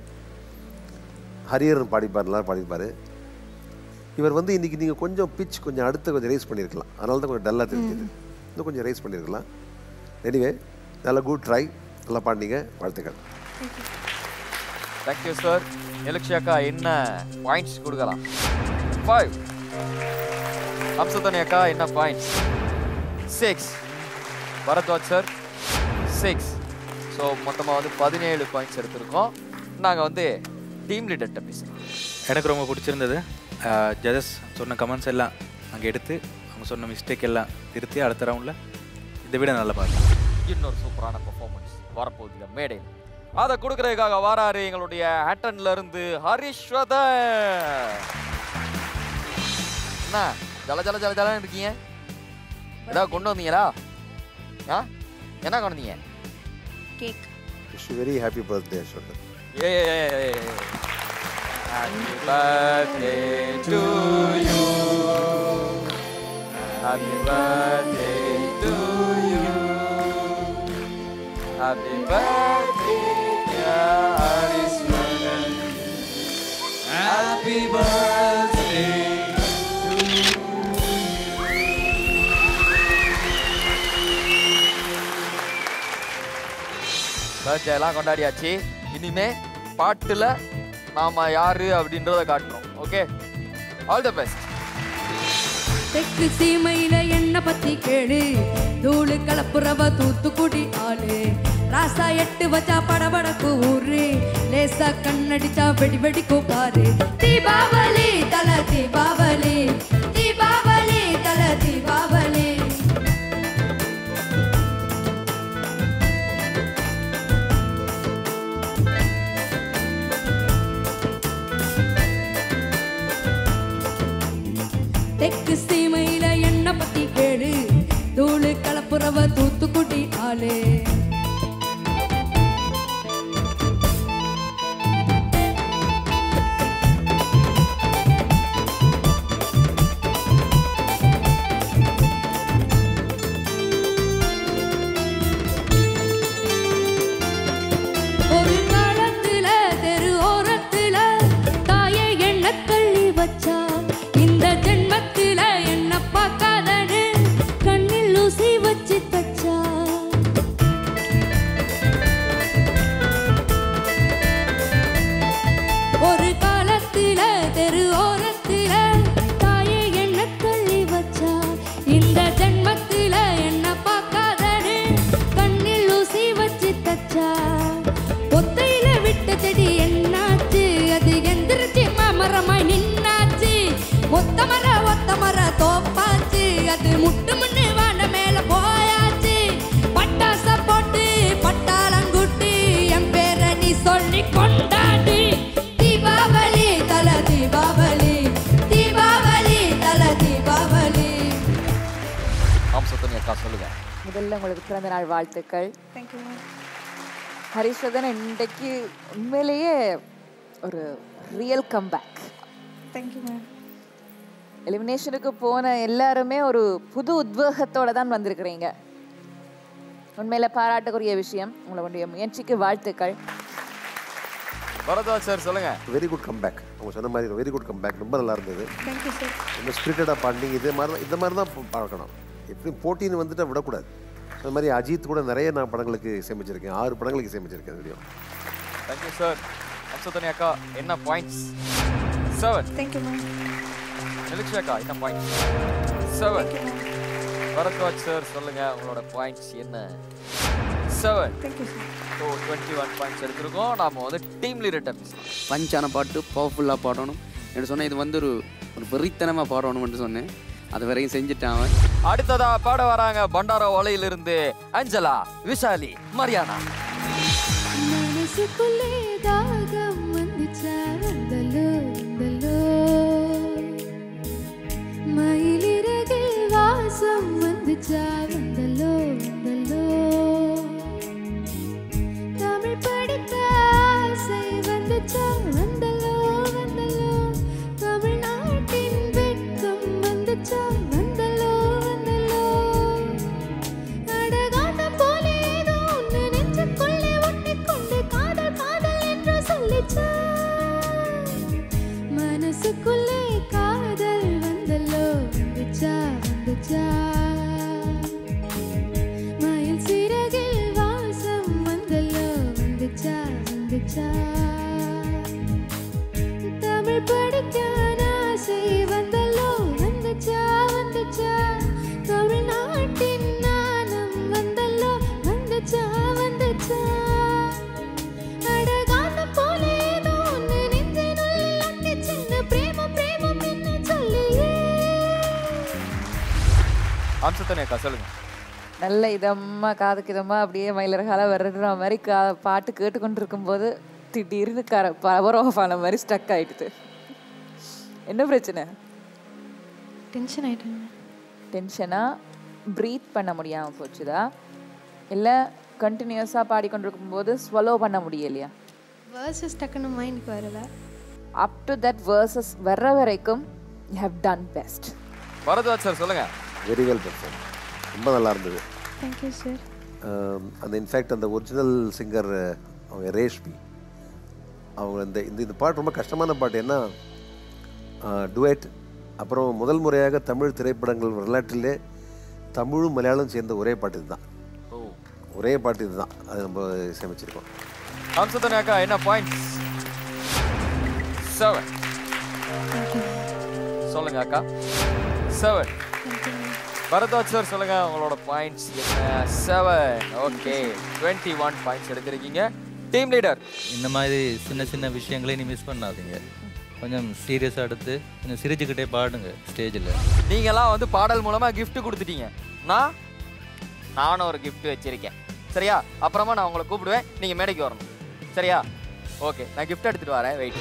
ஹரியரன் பாடிப்பார் எல்லாரும் பாடிப்பார் இவர் வந்து இன்றைக்கி நீங்கள் கொஞ்சம் பிச் கொஞ்சம் அடுத்து கொஞ்சம் ரைஸ் பண்ணியிருக்கலாம் அதனால தான் கொஞ்சம் டல்லாக தெரிஞ்சது இன்னும் கொஞ்சம் ரைஸ் பண்ணியிருக்கலாம் எனிவே நல்ல குட் ட்ரை நல்லா பாடினீங்க வாழ்த்துக்கள் தேங்க்யூ சார் மில்க் ஷேக்கா என்ன பாயிண்ட்ஸ் கொடுக்கலாம் ஃபைவ் அம்சத்தனி அக்கா என்ன points six Bharadwaj sir six so மொத்தமாக வந்து பதினேழு பாயிண்ட்ஸ் எடுத்திருக்கோம் நாங்கள் வந்து டீம் லீடர்கிட்ட பேசுகிறோம் எனக்கு ரொம்ப பிடிச்சிருந்தது ஜட்ஜஸ் சொன்ன கமெண்ட்ஸ் எல்லாம் அங்கே எடுத்து அவங்க சொன்ன மிஸ்டேக் எல்லாம் திருத்தி அடுத்த ரவுண்டில் இதை விட நல்லா பார்த்தேன் இன்னொரு சூப்பரான பெர்ஃபார்மன்ஸ் வரப்போகுது இந்த மேடையில் அதை கொடுக்கறதுக்காக வாராரு எங்களுடைய ஹேட்டன்ல இருந்து ஹரிஸ்வதன் என்ன ஜல ஜல ஜல ஜலன்னு இருக்கீங்க ஏதாவது கொண்டு வந்தீங்களா ஆ என்ன கொண்டு வந்தீங்க cake wish very happy birthday Ashwathan a happy birthday to you happy birthday to you happy birthday Hariswaran happy birthday birthday எல்லாம் கொண்டாடியாச்சு இனிமே பாட்டுல நாம யாரு அப்படின்றத காட்டுறோம் ஓகே ஆல் தி பெஸ்ட் தெற்கு சீமையில என்ன பத்தி கேளு தூளு கலப்புறவ தூத்துக்குடி ஆளு ராசா எட்டு வச்சா படபடக்கு ஊரு லேசா கண்ணடிச்சா வெடி வெடிக்கு பாரு தீபாவளி தல தீபாவளி தீபாவளி தல தீபாவளி தெற்கு சீமையில என்ன பத்தி கேளு தூளு கலப்புறவ தூத்துக்குடி ஆளு அக்கா சொல்லுங்க முதல்ல உங்களுக்கு பிறந்த நாள் வாழ்த்துக்கள் தேங்க்யூ ஹரிஸ்வதன் இன்றைக்கு உண்மையிலேயே ஒரு ரியல் கம்பேக் தேங்க்யூ மேம் எலிமினேஷனுக்கு போன எல்லாருமே ஒரு புது உத்வேகத்தோட தான் வந்திருக்கிறீங்க உண்மையில பாராட்டுக்குரிய விஷயம் உங்களுடைய முயற்சிக்கு வாழ்த்துக்கள் பரத்வாஜ் சார் சொல்லுங்க வெரி குட் கம்பேக் அவங்க சொன்ன மாதிரி வெரி குட் கம்பேக் ரொம்ப நல்லா இருந்தது தேங்க்யூ சார் ரொம்ப ஸ்பிரிட்டடாக பாடினீங்க இதே மாதிரி தான் இந்த மாதிரி தான் பா- பார்க்கணும் எப்படி போட்டின்னு வந்துட்டு விடக்கூடாது அந்த மாதிரி அஜித் கூட நிறைய நான் படங்களுக்கு இசையமைச்சிருக்கேன் ஆறு படங்களுக்கு இசையமைச்சிருக்கேன் வீடியோ தேங்க்யூ சார் அம்சத்தனி அக்கா என்ன points seven thank you ma'am Nilakshi அக்கா என்ன பாயிண்ட்ஸ் செவன் பரத்வாஜ் சார் சொல்லுங்க உங்களோட பாயிண்ட்ஸ் என்ன seven thank you sir so twenty one points எடுத்திருக்கோம் நாம வந்து டீம் லீடர் பேசலாம் பஞ்சான பாட்டு பவர்ஃபுல்லாக பாடணும் என்று சொன்னேன் இது வந்து ஒரு ஒரு வெறித்தனமாக பாடணும்னு சொன்னேன் அது வரையும் செஞ்சுட்டான் அவன் அடுத்ததா பாட வராங்க பண்டாரா ஓலையிலிருந்து அஞ்சலா விஷாலி மரியானா மனசுக்குள்ளே தாகம் வந்துச்சா வந்தலோ வந்தலோ மயிலிறகில் வாசம் வந்துச்சா வந்தலோ வந்தலோ தமிழ் படிக்க ஆசை வந்துச்சா வந்தலோ வந்தலோ தமிழ்நாட்டின் வெட்கம் வந்துச்சா வந்தலோ வந்தலோ அடகாட்டம் போல ஏதோ ஒன்று நெஞ்சுக்குள்ளே ஒட்டிக்கொண்டு காதல் காதல் என்று சொல்லிச்சா மனசுக்குள்ளே காதல் வந்தல்லோ வந்துச்சா வந்துச்சா மயில் சிறகில் வாசம் வந்தல்லோ வந்துச்சா வந்துச்சா தமிழ் படிக்க ஆசை வந்தல்லோ வந்துச்சா வந்துச்சா தமிழ்நாட்டின் நாணம் வந்தல்லோ வந்துச்சா வந்துச்சா அடகாட்டம் போல ஏதோ ஒன்று நெஞ்சினுள்ளில் ஒட்டிச்சின்னு பிரேமம் பிரேமம் என்ன சொல்லியே அம்சத்தனி அக்கா சொல்லுங்க நல்ல இதமா காதுக்கு இதமா அப்படியே மயிலரகால வர்ற மாதிரி கா பாட்டு கேட்டுக்கொண்டு இருக்கும்போது திடீர்னு கர பவர் ஆஃப் ஆன மாதிரி ஸ்டக் ஆயிடுது என்ன பிரச்சனை டென்ஷன் ஆயிட்டேன் டென்ஷனாக ப்ரீத் பண்ண முடியாமல் போச்சுதா இல்லை கண்டினியூஸாக பாடிக்கொண்டிருக்கும் போது ஸ்வலோ பண்ண முடியலையா வேர்சஸ் டக்குன்னு மைண்டுக்கு வரல அப் டு தட் வேர்சஸ் வர்ற வரைக்கும் you have done best Bharadwaj sir சொல்லுங்க வெரி வெல் பெர்ஃபார்ம் ரொம்ப நல்லா இருந்தது தேங்க்யூ சார் ஆம், அந்த இன்ஃபேக்ட் அந்த ஒரிஜினல் சிங்கர் அவங்க ரேஷ்மி அவங்க இந்த இந்த இந்த பாட்டு ரொம்ப கஷ்டமான பாட்டு ஏன்னா டுவேட் அப்புறம் முதல் முறையாக தமிழ் திரைப்படங்கள் வரலாற்றிலே தமிழும் மலையாளம் சேர்ந்த ஒரே பாட்டு இதுதான் ஓ ஒரே பாட்டு இதுதான் அது நம்ம இசையமைச்சிருக்கோம் அம்சத்தனி அக்கா என்ன பாயிண்ட்ஸ் செவன் சொல்லுங்க அக்கா செவன் பரத்வாஜ் சார் சொல்லுங்க உங்களோட பாயிண்ட்ஸ் என்ன seven okay twenty one points எடுத்திருக்கீங்க டீம் லீடர் இந்த மாதிரி சின்ன சின்ன விஷயங்களை நீ மிஸ் பண்ணாதீங்க கொஞ்சம் சீரியஸாக எடுத்து கொஞ்சம் சிரிச்சுக்கிட்டே பாடுங்க ஸ்டேஜில் நீங்கெல்லாம் வந்து பாடல் மூலமா gift கொடுத்துட்டீங்க நான் நானும் ஒரு gift வச்சிருக்கேன் சரியா அப்புறமா நான் உங்களை கூப்பிடுவேன் நீங்க மேடைக்கு வரணும் சரியா ஓகே நான் gift எடுத்துட்டு வரேன் வெயிட்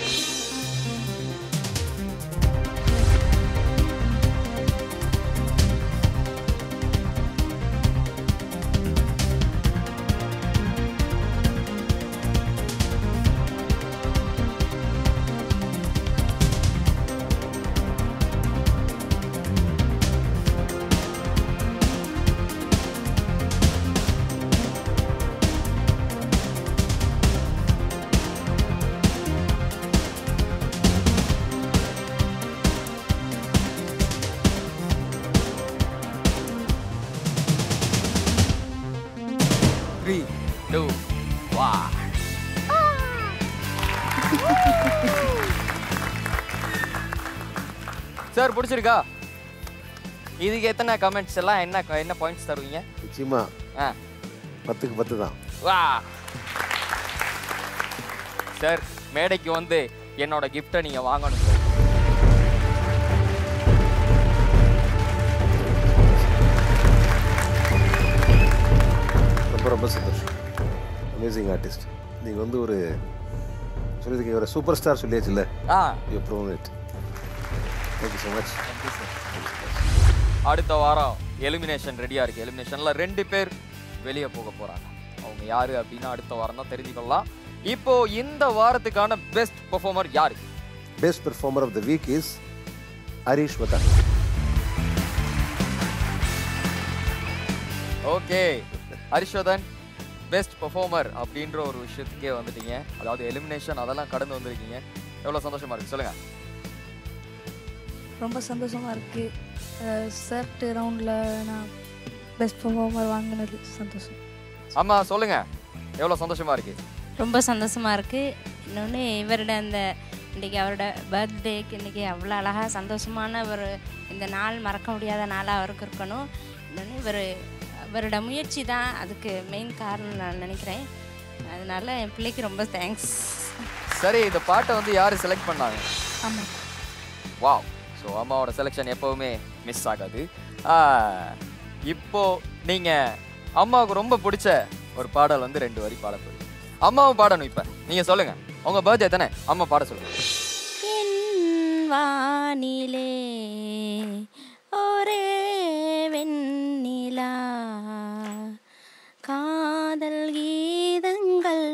த்ரீ டூ வா சார் பிடிச்சிருக்கா இதுக்கு எத்தனை கமெண்ட்ஸ் எல்லாம் என்ன என்ன பாயிண்ட்ஸ் தருவீங்க நிச்சயமா ஆ பத்துக்கு பத்து தான் வா சார் மேடைக்கு வந்து என்னோட கிஃப்டை நீங்க வாங்கணும் சார் ரொம்ப ரொம்ப சந்தோஷம் அமேசிங் ஆர்டிஸ்ட் நீங்கள் வந்து ஒரு சொல்லியிருக்கீங்க ஒரு சூப்பர் ஸ்டார் சொல்லியாச்சுல்ல ah you proved it thank you so much அடுத்த வாரம் எலிமினேஷன் ரெடியா இருக்கு எலிமினேஷன்ல ரெண்டு பேர் வெளியே போக போறாங்க அவங்க யாரு அப்படின்னு அடுத்த வாரம் தான் தெரிஞ்சுக்கலாம் இப்போ இந்த வாரத்துக்கான பெஸ்ட் பெர்ஃபார்மர் யாரு best performer of the week is Harishwathan okay Harishwathan best performer அப்படின்ற ஒரு விஷயத்துக்கே வந்துட்டீங்க அதாவது எலிமினேஷன் அதெல்லாம் கடந்து வந்திருக்கீங்க எவ்வளவு சந்தோஷமா இருக்கு சொல்லுங்க ரொம்ப சந்தோஷமாக இருக்குது சர்ட் ரவுண்டில் நான் பெஸ்ட் பர்ஃபார்மர் வாங்கினது சந்தோஷம் அம்மா சொல்லுங்க எவ்வளவு சந்தோஷமா இருக்கு ரொம்ப சந்தோஷமாக இருக்குது இன்னொன்று இவரோட அந்த இன்றைக்கி அவரோட பர்த்டேக்கு இன்றைக்கி அவ்வளோ அழகாக சந்தோஷமான ஒரு இந்த நாள் மறக்க முடியாத நாளாக அவருக்கு இருக்கணும் இன்னொன்று இவர் அவரோட முயற்சி தான் அதுக்கு மெயின் காரணம் நான் நினைக்கிறேன் அதனால என் பிள்ளைக்கு ரொம்ப தேங்க்ஸ் சரி இந்த பாட்டை வந்து யாரு செலக்ட் பண்ணாங்க ஆமாம் வாவ் ஸோ அம்மாவோட செலெக்ஷன் எப்பவுமே மிஸ் ஆகாது ஆ, இப்போ நீங்க அம்மாவுக்கு ரொம்ப பிடிச்ச ஒரு பாடல் வந்து ரெண்டு வரி பாட போறீங்க அம்மாவும் பாடணும் இப்ப நீங்க சொல்லுங்க உங்க பர்த்டே தானே அம்மா பாட சொல்லுங்க என் வானிலே ஒரே வெண்ணிலா காதல் கீதங்கள்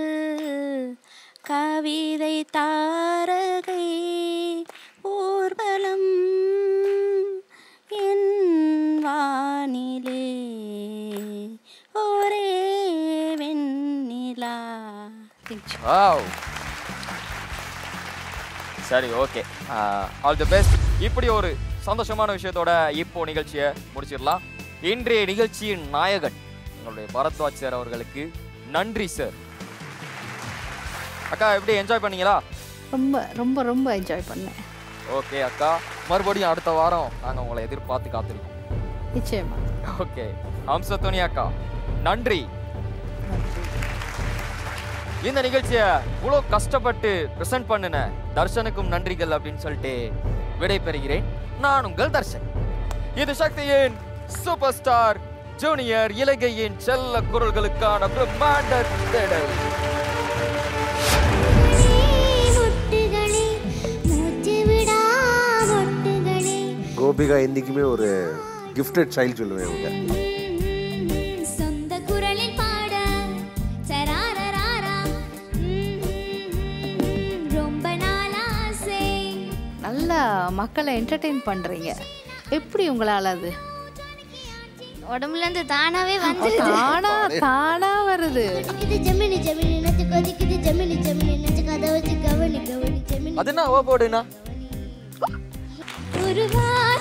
கவிதை தாரகை ஊர்வலம் என் வானிலே ஒரே வெண்ணிலா வாவ் சரி ஓகே ஆல் தி பெஸ்ட் இப்படி ஒரு சந்தோஷமான விஷயத்தோட இப்போ நிகழ்ச்சியை முடிச்சிடலாம் இன்றைய நிகழ்ச்சியின் நாயகன் எங்களுடைய பரத்வாஜ் சார் அவர்களுக்கு நன்றி சார் அக்கா எப்படி என்ஜாய் பண்ணீங்களா ரொம்ப ரொம்ப ரொம்ப என்ஜாய் பண்ணேன் ஓகே அக்கா மறுபடியும் அடுத்த வாரம் நாங்கள் உங்களை எதிர்பார்த்து காத்திருக்கோம் நிச்சயமா ஓகே ஹம்சத்துனி அக்கா நன்றி இந்த நிகழ்ச்சியை இவ்வளோ கஷ்டப்பட்டு ப்ரெசென்ட் பண்ணின தர்ஷனுக்கும் நன்றிகள் அப்படின்னு சொல்லிட்டு விடை பெறுகிறேன் நான் உங்கள் தர்ஷன் இது சக்தியின் சூப்பர் ஸ்டார் ஜூனியர் இலங்கையின் செல்ல குரல்களுக்கான பிரம்மாண்ட தேடல் முட்டுகளே மூச்சு விடா மொட்டுகளே கோபிகா என்றைக்குமே ஒரு கிஃப்டட் சைல்டு சொல்லுவேன் அவங்க சொந்த குரலில் பாட சராரராரா ரொம்ப நாள் ஆசை நல்லா மக்களை என்டர்டெயின் பண்ணுறீங்க எப்படி உங்களால் அது உடம்புல இருந்து தானாவே வந்து தானா தானா வருது இது ஜெமினி ஜெமினி நச்சு கொதிக்குது ஜெமினி ஜெமினி நச்சு கதை வச்சு கவனி கவனி ஜெமினி அது என்ன ஓ போடுனா ஒரு வாய்